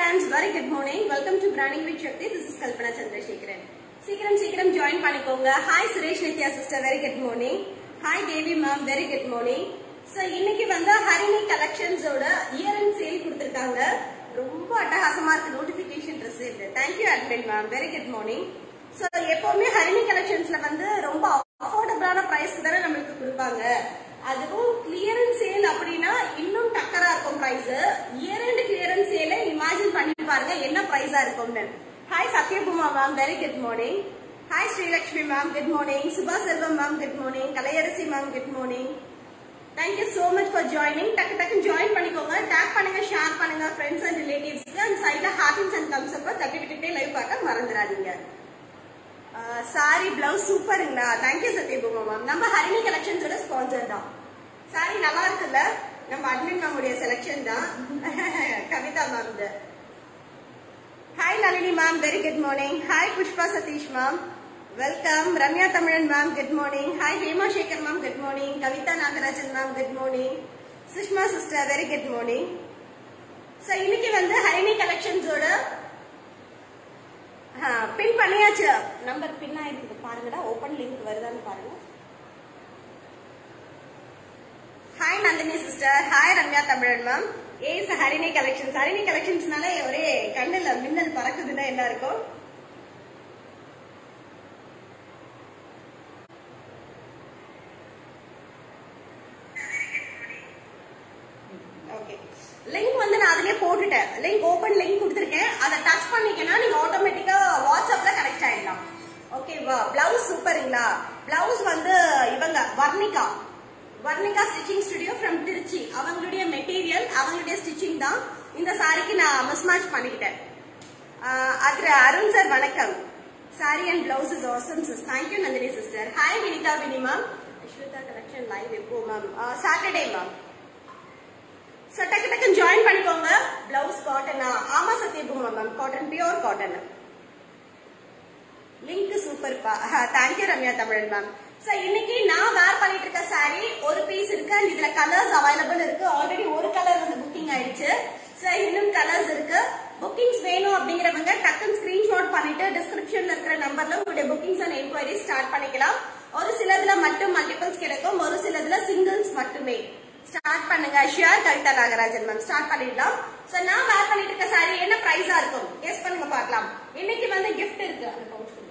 friends, very good morning. Welcome to Branding with Shakti. This is Kalpana Chandrasekharan. சீக்கிரம் சீக்கிரம் join பண்ணிக்கோங்க hi Suresh Nithya sister very good morning hi Devi ma'am very good morning so இன்னைக்கு வந்து ஹரிணி கலெக்ஷன்ஸோட year and sale கொடுத்துருக்காங்க ரொம்ப அட்டகாசமா இருக்கு notification received thank you admin ma'am very good morning so எப்பவுமே ஹரிணி கலெக்ஷன்ஸ்ல வந்து ரொம்ப அஃபோர்டபுளான ப்ரைஸ்க்கு தானே நம்மளுக்கு கொடுப்பாங்க அதுவும் கிளியரன்ஸ் சேல் அப்படின்னா இன்னும் டக்கரா இருக்கும் பிரைஸ் இயர் அண்ட் கிளியரன்ஸ் சேல இமேஜின் பண்ணி பாருங்க என்ன பிரைஸா இருக்கும்னு hi Sathyabama ma'am very good morning hi Srilakshmi ma'am good morning Subha Selvam ma'am good morning Kalaiyarasi ma'am good morning thank you so much for joining டக்கு டக்கு ஜாயின் பண்ணிக்கோங்க டேக் பண்ணுங்க ஷேர் பண்ணுங்க ஃப்ரெண்ட்ஸ் அண்ட் ரிலேட்டிவ்ஸ்க்கு அந்த சைட்ல ஹார்டின்ஸ் அண்ட் தம்ஸ் அப்ப தட்டி விட்டுட்டே லைவ் பார்க்க மறந்துடாதீங்க சாரி பிளவுஸ் சூப்பருங்களா தேங்க்யூ சத்யபூமா மேம் நம்ம ஹரிணி கலெக்ஷன்ஸோட ஸ்பான்சர் தான் சாரி நல்லா இருக்குல்ல நம்ம அட்மின் மேமுடைய செலெக்ஷன் தான் கவிதா மேம் இது hi Nalini ma'am very good morning hi Pushpa Satish ma'am welcome Ramya Tamilan ma'am good morning hi Hema Sekar ma'am good morning Kavitha Nagarajan ma'am good morning Sushma sister very good morning so இன்னைக்கு வந்து ஹரிணி கலெக்ஷன்ஸோட பின் பண்ணியாச்சு நம்பர் பின் ஆயிருக்குது பாருங்கடா ஓப்பன் லிங்க் வருதான்னு பாருங்க hi Nandini sister hi Ramya Tamilan ma'am ஏஸ் Harini collections Harini கலெக்ஷன்ஸ்னால ஒரே கண்ணுல மின்னல் பறக்குதுன்னா என்ன இருக்கும் ஓகே லிங்க் வந்து நான் அதுலயே போட்டுட்டேன் லிங்க் ஓபன் லிங்க் கொடுத்துருக்கேன் அதை டச் பண்ணீங்கன்னா நீங்க ஆட்டோமேட்டிக்கா வாட்ஸ்அப்ல கனெக்ட் ஆயிடலாம் ஓகேவா பிளவுஸ் சூப்பருங்களா பிளவுஸ் வந்து இவங்க Varnika Varnika stitching studio from Trichy அவங்களுடைய மெட்டீரியல் அவங்களுடைய ஸ்டிச்சிங் தான் இந்த சாரிக்கு நான் மிஸ் மேட்ச் பண்ணிக்கிட்டேன் அதுல அருண் சார் வணக்கம் sari and blouse is awesome sis thank you Nandini sister hi Vinitha Vini ma'am Ashvitha collection live எப்போ மேம் சாட்டர்டே மேம் ஸோ டக்கு டக்கு ஜாயின் பண்ணிக்கோங்க பிளவுஸ் காட்டனா ஆமா Sathyabama ma'am cotton pure cotton link சூப்பர்ப்பா thank you Ramya Tamilan ma'am so இன்னைக்கு நான் வேர் பண்ணிட்டு இருக்க சாரி ஒரு பீஸ் இருக்கு அண்ட் இதுல கலர்ஸ் அவைலபிள் இருக்கு ஆல்ரெடி ஒரு கலர் வந்து புக்கிங் ஆயிடுச்சு ஸோ இன்னும் கலர்ஸ் இருக்கு புக்கிங்ஸ் வேணும் அப்படிங்கிறவங்க டக்குன்னு ஸ்கிரீன்ஷாட் பண்ணிட்டு டிஸ்கிரிப்ஷன்ல இருக்கிற நம்பர்ல உங்களுடைய புக்கிங்ஸ் அண்ட் என்கொயரி ஸ்டார்ட் பண்ணிக்கலாம் ஒரு சிலதுல மட்டும் மல்டிபிள்ஸ் கிடைக்கும் ஒரு சிலதுல சிங்கிள்ஸ் மட்டுமே ஸ்டார்ட் பண்ணுங்க share Kavitha Nagarajan ma'am start பண்ணிடலாம் சோ நான் வேர் பண்ணிட்டு இருக்க சாரி என்ன பிரைஸா இருக்கும் கெஸ் பண்ணுங்க பார்க்கலாம் இன்னைக்கு வந்து கிஃப்ட் இருக்கு அந்த பவுச் கொடுங்க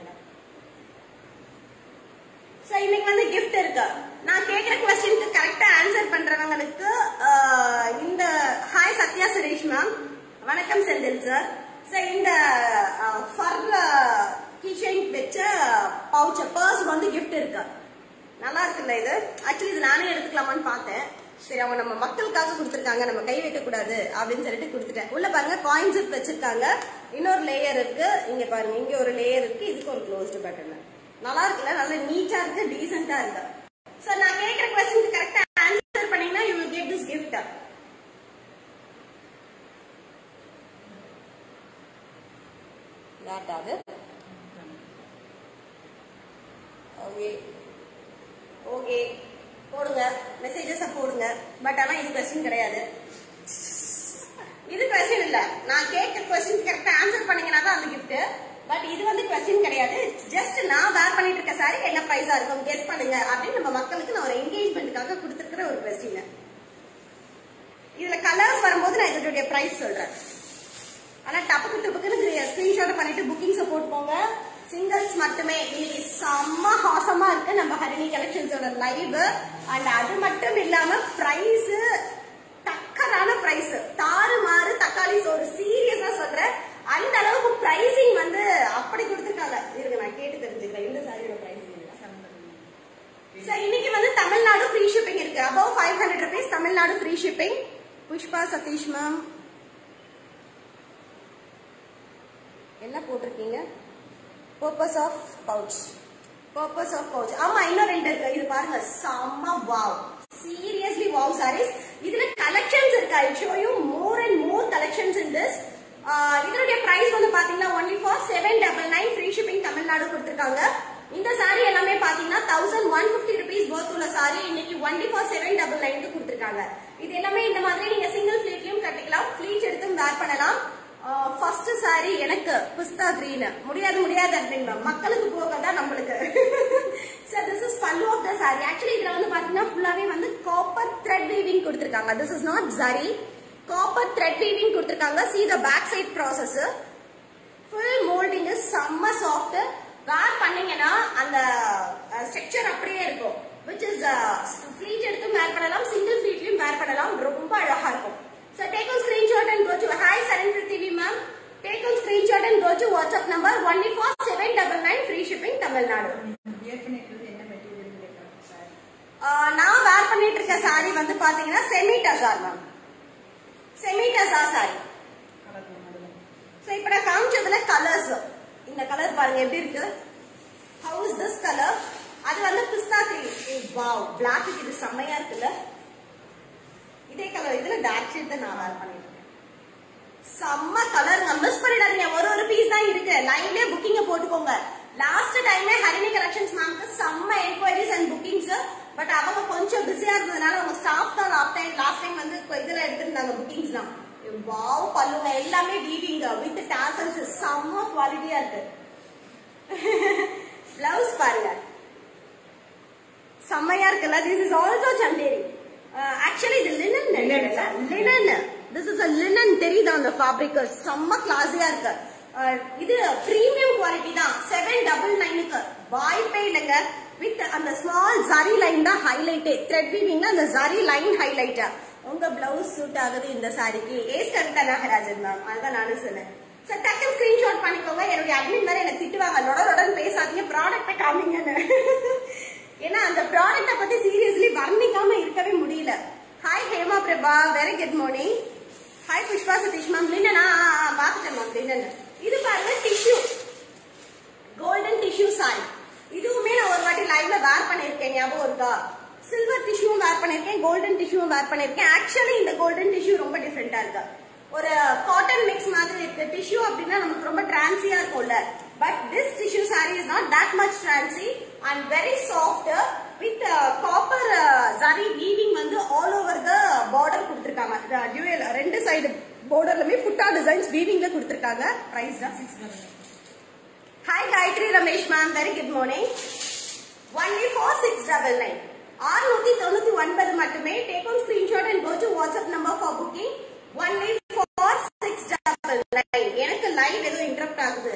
சோ இன்னைக்கு வந்து கிஃப்ட் இருக்கு நான் கேக்குற கொஸ்டினுக்கு கரெக்டா ஆன்சர் பண்றவங்களுக்கு இந்த ஹாய் சத்யா சுரேஷ் மேம் வணக்கம் செந்தில் சார் சோ இந்த ஃபர் கிச்சன் வச்ச பவுச் பர்ஸ் வந்து கிஃப்ட் இருக்கு நல்லா இருக்குல்ல இது ஆக்சுவலி இது நானே எடுத்துக்கலாமான்னு பார்த்தேன் சரி அவங்க நம்ம மக்களுக்காக கொடுத்துருக்காங்க நம்ம கை வைக்க கூடாது அப்படின்னு சொல்லிட்டு கொடுத்துட்டேன் உள்ள பாருங்க காயின்ஸ் வச்சிருக்காங்க இன்னொரு லேயர் இருக்கு இங்க பாருங்க இங்க ஒரு லேயர் இருக்கு இதுக்கு ஒரு க்ளோஸ்டு பட்டன் நல்லா இருக்குல்ல நல்ல நீட்டா இருக்கு டீசெண்டா இருக்கு சோ நான் கேக்குற கொஸ்டினுக்கு கரெக்டா ஆன்சர் பண்ணீங்கன்னா you will get this gift யார்டாது ஓகே ஓகே போடுங்க மெசேஜஸ் போடுங்க பட் ஆனா இது கொஸ்டின் கிடையாது இது கொஸ்டின் இல்ல நான் கேட்கிற கொஸ்டின் கரெக்டா ஆன்சர் பண்ணீங்கன்னா தான் அந்த கிஃப்ட் பட் இது வந்து கொஸ்டின் கிடையாது ஜஸ்ட் நான் வேர் பண்ணிட்டு இருக்க சாரி என்ன பிரைஸா இருக்கும் கெஸ் பண்ணுங்க அப்படின்னு நம்ம மக்களுக்கு நான் ஒரு என்கேஜ்மெண்ட்டுக்காக கொடுத்துருக்கிற ஒரு கொஸ்டின் இதுல கலர்ஸ் வரும்போது நான் இதனுடைய பிரைஸ் சொல்றேன் ஆனா டப்புக்கு டப்புக்குன்னு ஸ்கிரீன்ஷாட் பண்ணிட்டு புக்கிங்ஸ் போட்டுக்கோங்க சிங்கிள்ஸ் மட்டுமே இன்னைக்கு செம்ம ஹாசமா இருக்கு நம்ம ஹரிணி கலெக்ஷன்ஸோட லைவ் அண்ட் அது மட்டும் இல்லாம பிரைஸ் டக்கரான பிரைஸ் தாறு மாறு தக்காளி சோறு சீரியஸா சொல்றேன் அந்த அளவுக்கு பிரைசிங் வந்து அப்படி கொடுத்துருக்காங்க இருங்க நான் கேட்டு தெரிஞ்சுக்கிறேன் இந்த சாரியோட பிரைசிங் சார் இன்னைக்கு வந்து தமிழ்நாடு ஃப்ரீ ஷிப்பிங் இருக்கு above five hundred rupees Tamil Nadu free shipping Pushpa Satish ma'am என்ன போட்டிருக்கீங்க purpose of pouch purpose of pouch ஆமா இன்னும் ரெண்டு இருக்கு இது பாருங்க செம்ம வாவ் சீரியஸ்லி வாவ் சாரீஸ் இதுல கலெக்ஷன்ஸ் இருக்கு I show you more and more collections in this இதனுடைய பிரைஸ் வந்து பாத்தீங்கன்னா only for seven double nine free shipping Tamil Nadu கொடுத்துருக்காங்க இந்த சாரி எல்லாமே பாத்தீங்கன்னா thousand one fifty rupees worth உள்ள சாரி இன்னைக்கு ஒன்லி ஃபார் செவன் டபுள் நைன்க்கு கொடுத்துருக்காங்க இது எல்லாமே இந்த மாதிரி நீங்க சிங்கிள் ஃபிளீட்லயும் கட்டிக்கலாம் ஃபிளீட் எடுத்தும் வேர் பண்ணலாம் ஃபர்ஸ்ட் சாரி எனக்கு பிஸ்தா கிரீன் முடியாது முடியாது அப்படின்பா மக்களுக்கு போகதா நம்மளுக்கு sir this is pallu of the sari actually இதுல வந்து பாத்தீங்கன்னா ஃபுல்லாவே வந்து காப்பர் த்ரெட் வீவிங் கொடுத்திருக்காங்க this is not zari copper thread weaving கொடுத்திருக்காங்க see the back side process full moulding செம்ம சாஃப்ட் வேர் பண்ணீங்கன்னா அந்த ஸ்ட்ரக்சர் அப்படியே இருக்கும் விச் இஸ் ஃபிளீட் எடுத்து வேர் பண்ணலாம் சிங்கிள் ஃபிளீட்லயும் வேர் பண்ணலாம் ரொம்ப அழகா இருக்கும் So take a screenshot and go to hi Saran Prithvi ma'am. Take a screenshot and go to WhatsApp number one four seven double nine free shipping Tamil Nadu. ஏற்கனவே என்ன material கேட்கறாங்க sir Uh, நான் wear பண்ணிட்டு இருக்க சாரி வந்து பாத்தீங்கன்னா semi tussar ma'am semi tussar sari colour நடுவில் so இப்போ நான் காமிச்சதுல கலர்ஸ் இந்த கலர் பாருங்க எப்படி இருக்கு ஹவு இஸ் திஸ் கலர் அது வந்து பிஸ்தா கிரீம் வாவ் பிளாக் இது செம்மையா இருக்குல்ல இதே கலர் இதுல டார்க் ஷேட் தான் நான் வேர் பண்ணிருக்கேன் செம்ம கலருங்க மிஸ் பண்ணிடாதீங்க ஒரு ஒரு பீஸ் தான் இருக்கு லைன்லயே புக்கிங்க போட்டுக்கோங்க லாஸ்ட் டைமே ஹரிணி கலெக்ஷன்ஸ் மேம்க்கு செம்ம என்கொயரிஸ் அண்ட் புக்கிங்ஸ் பட் அவங்க கொஞ்சம் பிஸியா இருந்ததுனால அவங்க ஸ்டாஃப் தான் லாஸ்ட் டைம் லாஸ்ட் டைம் வந்து இப்ப இதுல எடுத்திருந்தாங்க புக்கிங்ஸ் தான் வாவ் பல்லுங்க எல்லாமே வீவிங்க வித் டாசல்ஸ் செம்ம குவாலிட்டியா இருக்கு பிளவுஸ் பாருங்க செம்மையா இருக்குல்ல this is also Chanderi actually இது linen linen this is a linen தெரியுதா அந்த ஃபேப்ரிக் செம்ம கிளாஸியா இருக்கு அஹ், இது பிரீமியம் குவாலிட்டி தான் செவன் டபுள் நைனுக்கு வாய்ப்பே இல்லைங்க வித் அந்த ஸ்மால் ஜரி லைன் தான் ஹைலைட்டே த்ரெட் வீவிங்ல அந்த ஜரி லைன் ஹைலைட் உங்க பிளவுஸ் சூட் ஆகுது இந்த சாரிக்கு ஏஸ் கவிதா நாகராஜன் மேம் அதுதான் நானும் சொன்னேன் சார் டக்கு ஸ்கிரீன்ஷாட் பண்ணிக்கோங்க என்னுடைய அட்மின் மாதிரி எனக்கு திட்டுவாங்க லொட லொடன்னு பேசாதீங்க ப்ராடக்ட்டை காமிங்கன்னு ஏன்னா அந்த ப்ராடக்ட்டை பத்தி சீரியஸ்லி வர்ணிக்காம இருக்கவே முடியல hi Hema Prabha very good morning hi Pushpa Satish ma'am லின்னா பாத்துட்டேன் மேம் லின்னு இது பாருங்க டிஷ்யூ கோல்டன் டிஷ்யூ சாரி இதுவுமே நான் ஒரு வாட்டி லைவ்ல வேர் பண்ணிருக்கேன் ஞாபகம் இருக்கா சில்வர் டிஷ்யூவும் வேர் பண்ணிருக்கேன் கோல்டன் டிஷ்யூவும் வேர் பண்ணிருக்கேன் ஆக்சுவலி இந்த கோல்டன் டிஷ்யூ ரொம்ப டிஃப்ரெண்டா இருக்கு ஒரு காட்டன் மிக்ஸ் மாதிரி இருக்கு டிஷ்யூ அப்படின்னா நமக்கு ரொம்ப டிரான்சியா இருக்கும்ல but this tissue sari is not that much டிரான்சி and very soft with copper zari weaving வந்து ஆல் ஓவர் த பார்டர் கொடுத்துருக்காங்க டியூயல் ரெண்டு சைடு பார்டர்லுமே புட்டா டிசைன்ஸ் வீவிங்ல கொடுத்துருக்காங்க பிரைஸ் தான் six hi Gayathri Ramesh ma'am very good morning only four six double nine ஆறுநூத்தி தொண்ணூத்தி ஒன்பது மட்டுமே take on screenshot and go to WhatsApp number for booking only four six double nine எனக்கு லைவ் ஏதோ இன்டரப்ட் ஆகுது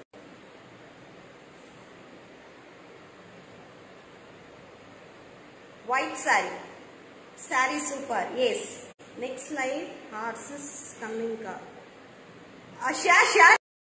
white sari sari super yes next live horse is coming கா share share